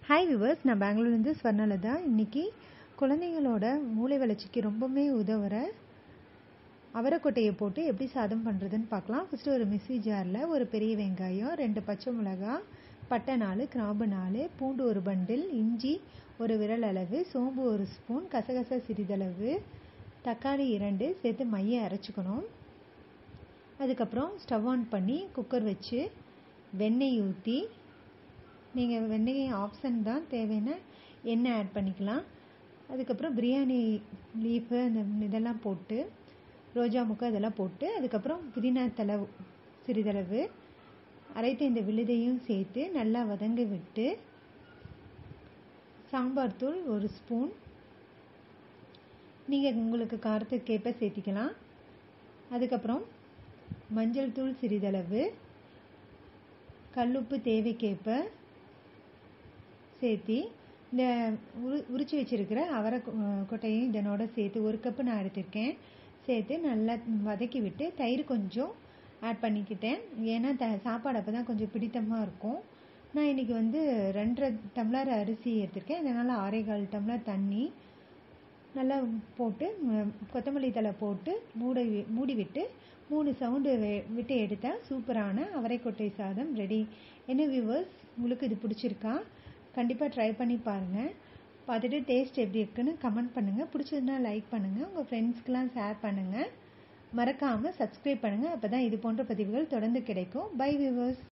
hi viewers நான் பெங்களூர்லேருந்து ஸ்வர்ணலதா இன்னைக்கு குழந்தைங்களோட மூளை வளர்ச்சிக்கு ரொம்பவுமே உதவுற அவரைக்கொட்டையை போட்டு எப்படி சாதம் பண்ணுறதுன்னு பார்க்கலாம் ஃபஸ்ட்டு ஒரு மிக்ஸி ஜாரில் ஒரு பெரிய வெங்காயம் ரெண்டு பச்சை மிளகா பட்டை நாலு கிராம்பு நாலு பூண்டு ஒரு பண்டில் இஞ்சி ஒரு விரல் அளவு சோம்பு ஒரு ஸ்பூன் கசகசா சிறிதளவு தக்காளி இரண்டு சேர்த்து மைய அரைச்சிக்கணும் அதுக்கப்புறம் ஸ்டவ் ஆன் பண்ணி குக்கர் வச்சு வெண்ணெய் ஊற்றி நீங்கள் வெண்ணெய் ஆப்ஷன் தான் தேவைன்னா எண்ணெய் ஆட் பண்ணிக்கலாம் அதுக்கப்புறம் பிரியாணி லீஃபு அந்த இதெல்லாம் போட்டு ரோஜா முக்கு அதெல்லாம் போட்டு அதுக்கப்புறம் புதினா தலை சிறிதளவு அரைத்த இந்த விழுதையும் சேர்த்து நல்லா வதங்க விட்டு சாம்பார் தூள் ஒரு ஸ்பூன் நீங்கள் உங்களுக்கு காரத்துக்கு ஏற்ப சேர்த்திக்கலாம் அதுக்கப்புறம் மஞ்சள் தூள் சிறிதளவு கல்லுப்பு தேவைக்கேற்ப சேர்த்தி இந்த உரு உரிச்சு வச்சுருக்கிற அவரை கொட்டையும் இதனோட சேர்த்து ஒரு கப்பு நான் எடுத்திருக்கேன் சேர்த்து நல்லா வதக்கி விட்டு தயிர் கொஞ்சம் ஆட் பண்ணிக்கிட்டேன் ஏன்னா த சாப்பாடு அப்போ தான் கொஞ்சம் பிடித்தமாக இருக்கும் நான் இன்றைக்கி வந்து ரெண்டரை டம்ளர் அரிசி எடுத்திருக்கேன் இதனால் ஆறேகால் டம்ளர் தண்ணி நல்லா போட்டு கொத்தமல்லி தலை போட்டு மூடி மூடி விட்டு மூணு சவுண்டு விட்டு எடுத்தால் சூப்பரான அவரைக்கொட்டை சாதம் ரெடி என்ன வியூவர்ஸ் உங்களுக்கு இது பிடிச்சிருக்கா கண்டிப்பாக ட்ரை பண்ணி பாருங்கள் பார்த்துட்டு டேஸ்ட் எப்படி இருக்குன்னு கமெண்ட் பண்ணுங்கள் பிடிச்சதுன்னா லைக் பண்ணுங்கள் உங்கள் ஃப்ரெண்ட்ஸ்க்கெலாம் ஷேர் பண்ணுங்கள் மறக்காமல் சப்ஸ்கிரைப் பண்ணுங்கள் அப்போ தான் இது போன்ற பதிவுகள் தொடர்ந்து கிடைக்கும் பை வியூவர்ஸ்